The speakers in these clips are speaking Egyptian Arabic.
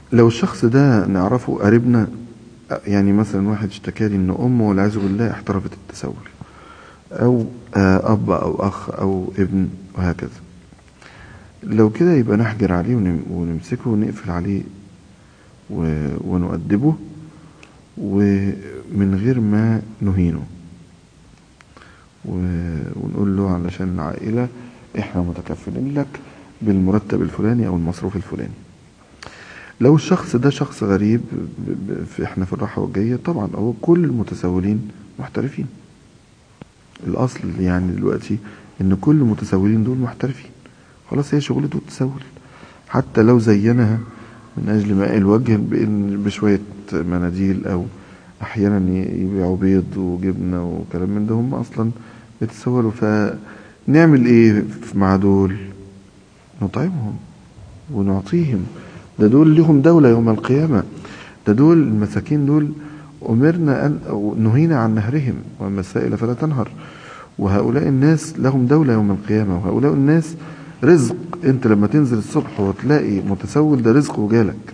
لو الشخص ده نعرفه قريبنا يعني مثلا واحد اشتكى لي ان امه والعياذ بالله احترفت التسول او آه، اب او اخ او ابن وهكذا لو كده يبقى نحجر عليه ونم- ونمسكه ونقفل عليه و- ونؤدبه ومن غير ما نهينه و- ونقول له علشان العائلة احنا متكفلين لك بالمرتب الفلاني او المصروف الفلاني لو الشخص ده شخص غريب ب- ب- في احنا في الراحة والجاية طبعا هو كل المتسولين محترفين الاصل يعني دلوقتي ان كل المتسولين دول محترفين خلاص هي شغلته التسول حتى لو زينها من اجل ماء الوجه بإن بشوية مناديل او احيانا ي- يبيعوا بيض وجبنة وكلام من ده هم اصلا بيتسولوا فنعمل ايه مع دول نطعمهم ونعطيهم ده دول لهم دولة يوم القيامة ده دول المساكين دول أمرنا أن أو نهينا عن نهرهم وأما السائل فلا تنهر وهؤلاء الناس لهم دولة يوم القيامة وهؤلاء الناس رزق أنت لما تنزل الصبح وتلاقي متسول ده رزق وجالك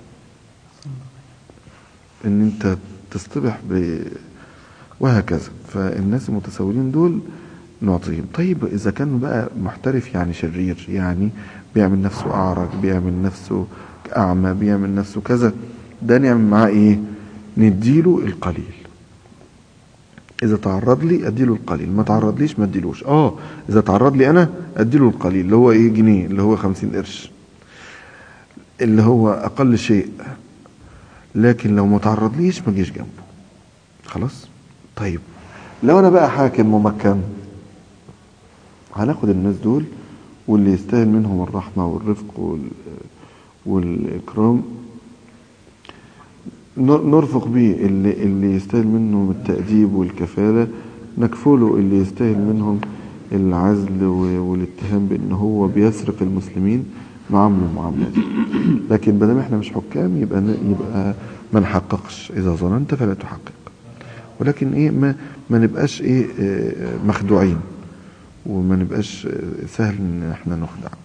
ان انت تصطبح ب وهكذا فالناس المتسولين دول نعطيهم طيب اذا كان بقى محترف يعني شرير يعني بيعمل نفسه اعرج بيعمل نفسه اعمى بيعمل نفسه كذا ده نعمل معاه ايه نديله القليل اذا تعرض لي اديله القليل ما تعرضليش ما اديلوش اه اذا تعرض لي انا اديله القليل اللي هو ايه جنيه اللي هو خمسين قرش اللي هو اقل شيء لكن لو ما تعرضليش ما جيش جنبه خلاص طيب لو انا بقى حاكم ممكن هناخد الناس دول واللي يستاهل منهم الرحمة والرفق وال... والإكرام ن- نرفق بيه اللي, اللي يستاهل منهم التأديب والكفالة نكفله اللي يستاهل منهم العزل و- والاتهام بأن هو بيسرق المسلمين نعامله المعاملة دي لكن بدل احنا مش حكام يبقى ن- يبقى ما نحققش إذا ظننت فلا تحقق ولكن ايه ما ما نبقاش ايه آه، مخدوعين وما نبقاش آه، سهل ان احنا نخدع